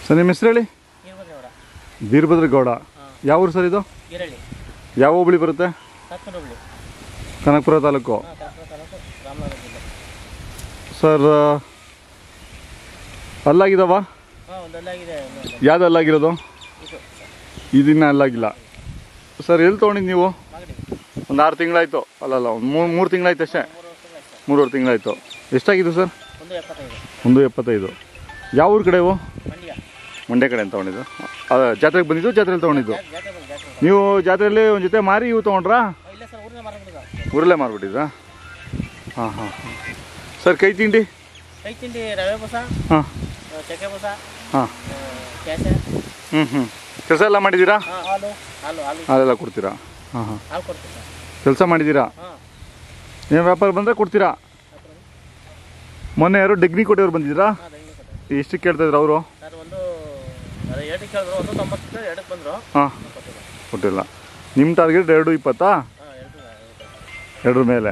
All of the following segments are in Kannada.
ಸರ್ ನಿಮ್ಮ ಹೆಸರು ಹೇಳಿ ವೀರಭದ್ರಗೌಡ ವೀರಭದ್ರ ಗೌಡ ಯಾವ ಊರು ಸರ್ ಇದು ಗಿರಳ್ಳಿ ಯಾವ ಹೋಬಳಿ ಬರುತ್ತೆ ಸಾತ್ನೂರು ಹುಬ್ಳಿ ಕನಕಪುರ ತಾಲೂಕು ಹಾಂ ಕನಕಪುರ ತಾಲೂಕು ರಾಮನಗರ ಜಿಲ್ಲೆ ಸರ್ ಅಲ್ಲಾಗಿದಾವ ಹಾಂ ಒಂದು ಅಲ್ಲಾಗಿದೆ ಇನ್ನೊಂದು ಯಾವ್ದು ಅಲ್ಲಾಗಿರೋದು ಇದು ಇದನ್ನ ಅಲ್ಲಾಗಿಲ್ಲ ಸರ್ ಎಲ್ಲಿ ತೊಗೊಂಡಿದ್ದು ನೀವು ಮಾಗಡಿ ಒಂದು ಆರು ತಿಂಗಳಾಯ್ತು ಅಲ್ಲಲ್ಲ ಒಂದು ಮೂರು ಮೂರು ತಿಂಗಳಾಯ್ತು ಅಷ್ಟೇ ಮೂರು ವರ್ಷದ ಆಯ್ತು ಮೂರುವರೆ ತಿಂಗಳಾಯ್ತು ಎಷ್ಟಾಗಿದ್ದು ಸರ್ ಒಂದು ಎಪ್ಪತ್ತೈದು ಒಂದು ಎಪ್ಪತ್ತೈದು ಯಾವ ಊರು ಕಡೆ ಇವು ಮಂಡ್ಯ ಮಂಡ್ಯ ಕಡೆ ಅಂತ ತೊಗೊಂಡಿದ್ದು ಅದ ಜಾತ್ರೆಗೆ ಬಂದಿದ್ದು ಜಾತ್ರೆಯಲ್ಲಿ ತೊಗೊಂಡಿದ್ದು ಜಾ- ಜಾತ್ರೆ ಬಂದು ಜಾತ್ರೆ ಬಂದು ನೀವು ಜಾತ್ರೆಯಲ್ಲಿ ಒಂದು ಜೊತೆ ಮಾರಿ ಇವು ತೊಗೊಂಡ್ರಾ ಇಲ್ಲ ಸರ್ ಊರಿನ ಮಾರ್ಬಿಡಿದ ಊರಲ್ಲೇ ಮಾರ್ಬಿಟ್ಟಿದ್ರಾ ಹಾಂ ಹಾಂ ಹಾಂ ಸರ್ ಕೈ ತಿಂಡಿ ಕೈ ತಿಂಡಿ ರವೆ ಬಸ ಹಾಂ ಚಕ್ಕೆ ಬಸ ಹಾಂ ಕ್ಯಾಸೆ ಹ್ಞೂ ಹ್ಞೂ ಕೆಲಸ ಎಲ್ಲ ಮಾಡಿದ್ದೀರಾ ಹಾಂ ಹಾಲು ಹಾಲು ಹಾಲು ಹಾಲೆಲ್ಲ ಕೊಡ್ತೀರಾ ಹಾಂ ಹಾಂ ಹಾಲು ಕೊಡ್ತೀವಿ ಸರ್ ಕೆಲಸ ಮಾಡಿದ್ದೀರಾ ಹಾಂ ಏನು ವ್ಯಾಪಾರ ಬಂದರೆ ಕೊಡ್ತೀರಾ ಮೊನ್ನೆ ಯಾರು ಡೆಗ್ನಿ ಕೋಟೆಯವ್ರು ಬಂದಿದ್ದೀರಾ ಹಾಂ ದಂಗೆ ಕೊಟ್ಟೆ ಎಷ್ಟು ಕೇಳ್ತಾ ಇದ್ರು ಅವರು ಸರ್ ಒಂದು ಅದೇ ಎರಡಕ್ಕೆ ಕೇಳಿದ್ರು ಒಂದು ತೊಂಬತ್ತು ಎರಡಕ್ಕೆ ಬಂದರು ಹಾಂ ಕೊಟ್ಟಿಲ್ಲ ಕೊಟ್ಟಿಲ್ಲ ನಿಮ್ಮ ಟಾರ್ಗೆಟ್ ಎರಡು ಇಪ್ಪತ್ತಾ ಹಾಂ ಎರಡು ಎರಡು. ಎರಡರ ಮೇಲೆ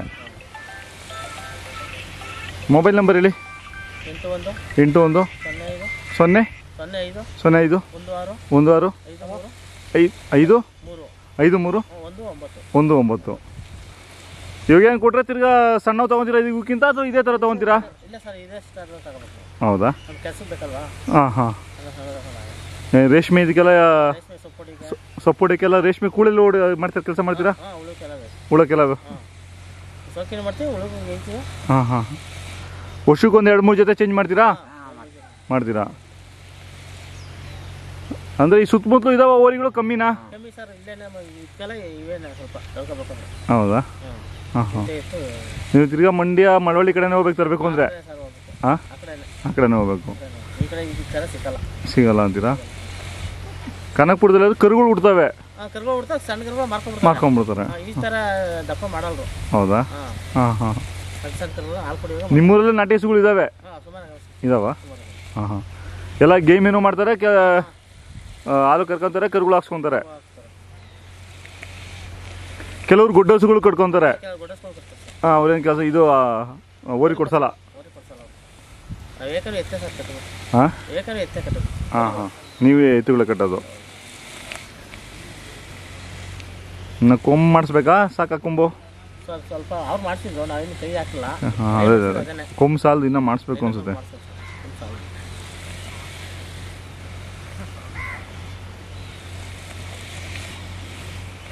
ಮೊಬೈಲ್ ನಂಬರ್ ಹೇಳಿ ಎಂಟು ಒಂದು ಎಂಟು ಒಂದು ಸೊನ್ನೆ ಐದು ಸೊನ್ನೆ ಸೊನ್ನೆ ಐದು ಸೊನ್ನೆ ಐದು ಒಂದು ಆರು ಒಂದು ಆರು ಐದು ಮೂರು ಐದು ಐದು ಮೂರು ಐದು ಮೂರು ಹ್ಮ್, ಒಂದು ಒಂಬತ್ತು ಒಂದು ಒಂಬತ್ತು ಇವಾಗ ಏನು ಕೊಟ್ರೆ ತಿರ್ಗಾ ಸಣ್ಣವು ತೊಗೊತೀರಾ ಇದಕ್ಕಿಂತ ಅಥವಾ ಇದೇ ಥರ ತೊಗೊತೀರಾ ಇಲ್ಲ ಸರ್ ಇದೇ ಸ್ಟಾರ್ ತಗೋಬೇಕು ಹೌದಾ ನಮ್ಮ ಕೆಲ್ಸಕ್ಕೆ ಬೇಕಲ್ವಾ ಹಾಂ ಹಾಂ ಎಲ್ಲ ಸಣ್ಣ ರೇಷ್ಮೆ ಇದಕ್ಕೆಲ್ಲ ರೇಷ್ಮೆ ಸೊಪ್ಪೊಡಿಗೆ ಸೊಪ್ಪೊಡಕ್ಕೆಲ್ಲ ರೇಷ್ಮೆ ಕೂಳೆಲ್ಲ ಓಡಿ ಮಾಡ್ತಾರೆ ಕೆಲಸ ಮಾಡ್ತೀರಾ ಹಾಂ ಉಳುಕೆಲ್ಲ ಬೇಕು ಉಳಕ್ಕೆಲ್ಲ ಹಾಂ ಸೊಕ್ಕಿನ ಮಾಡ್ತೀವಿ ಉಳುಕು ಹೆಂಗ್ತೀವಿ ಹಾಂ ಹಾಂ ವರ್ಷಕ್ಕೆ ಒಂದು ಎರಡು ಮೂರು ಜೊತೆ ಚೇಂಜ್ ಮಾಡ್ತೀರಾ ಮಾಡ್ತೀರಾ ಅಂದರೆ ಈ ಸುತ್ತಮುತ್ತಲು ಇದಾವ ಓರಿಗಳು ಕಮ್ಮಿನಾ ಕಮ್ಮಿ ಸರ್ ಇಲ್ಲೇನೆ ಮ- ಇದಕ್ಕೆಲ್ಲ ಇವೇನೆ ಸ್ವಲ್ಪ ತಿಳ್ಕೊಬೇಕಂದ್ರೆ ಹೌದಾ ಹಾಂ ಹಾಂ ಹಾಂ ಇಷ್ಟೇ ಇತ್ತು ನೀವು ತಿರ್ಗಾ ಮಂಡ್ಯ ಮಳವಳ್ಳಿ ಕಡೆನೇ ಹೋಗ್ಬೇಕು ತರಬೇಕು ಅಂದರೆ ಅದೇ ಸರ್ ಹೋಗ್ಬೇಕು ಹಾಂ ಆ ಕಡೆನೆ ಆ ಕಡೆನೇ ಹೋಗ್ಬೇಕು ಆ ಕಡೆನೆ. ಈ ಕಡೆ ಇದಕ್ಕೆಲ್ಲ ಸಿಕ್ಕಲ್ಲ ಸಿಗಲ್ಲ ಅಂತೀರಾ ಕನಕಪುರದಲ್ಲಿ ಅದು ಕರುಗಳು ಹುಡ್ತವೆ ಹಾಂ ಕರ್ಕೊಂಡು ಬಿಡ್ತಾ ಸಣ್ಣ ಕರ್ಗಳು ಮಾರ್ಕೊಂಡ್ಬಿಡ್ತಾರೆ ಮಾರ್ಕೊಂಡ್ಬಿಡ್ತಾರೆ ಹಾಂ, ಈ ಥರ ದಪ್ಪ ಮಾಡಲ್ರು ಹೌದಾ ಹಾಂ ಹಾಂ ಹಾಂ ಸಣ್ಣ ಸಣ್ಣ ಕರ್ಗಳು ಹಾಲು ಕುಡಿಯುವಾಗ ನಿಮ್ಮೂರಲ್ಲಿ ನಾಟಿ ಹಸುಗಳು ಇದ್ದಾವೆ ಹಾಂ ಸುಮಾರು ಇದಾವ ಸುಮಾರು ಹಾಂ ಹಾಂ ಎಲ್ಲ ಗೇಮ್ ಏನೋ ಮಾಡ್ತಾರೆ ಕೆ ಆ, ಹಾಲು ಕರ್ಕೊಂತಾರೆ ಕರುಗಳು ಹಾಕ್ಸ್ಕೊಂತಾರೆ ಹಾಕ್ತಾರೆ ಕೆಲವ್ರು ಗುಡ್ಡ ಹಸುಗಳು ಕಟ್ಕೊಂತಾರೆ ಕೆಲವು ಗೊಡ್ಡಸ್ಕೊಂಡು ಕೊಡ್ತಾರೆ ಸರ್ ಹಾಂ ಅವ್ರೇನು ಕೆಲಸ ಇದು ಆ, ಓರಿ ಕೊಡ್ಸಲ್ಲ ಅವ್ರಿಗೆ ಕೊಡ್ಸಲ್ಲ ಅವ್ರು ನಾವು ಏಕರು ಎತ್ತೆ ಸರ್ ಕಟ್ಟೋದು ಹಾಂ ಏಕರು ಎತ್ತೆ ಕಟ್ಟೋದು ಹಾಂ ಹಾಂ ನೀವೇ ಎತ್ತುಗಳ ಕಟ್ಟೋದು ಇನ್ನು ಕೊಂಬು ಮಾಡಿಸ್ಬೇಕಾ ಸಾಕಾ ಕೊಂಬು ಸ್ವಲ್ಪ ಸ್ವಲ್ಪ ಅವ್ರು ಮಾಡ್ಸಿದ್ರು ನಾವೇನು ಕೈ ಹಾಕಿಲ್ಲ ಹಾಂ ಅದೇ ಅದೇ ಅದನ್ನೇ ಕೊಂಬು ಸಾಲದು ಇನ್ನೂ ಮಾಡಿಸ್ಬೇಕು ಅನ್ಸುತ್ತೆ ಮಾಡ್ಸೋದು ಸರ್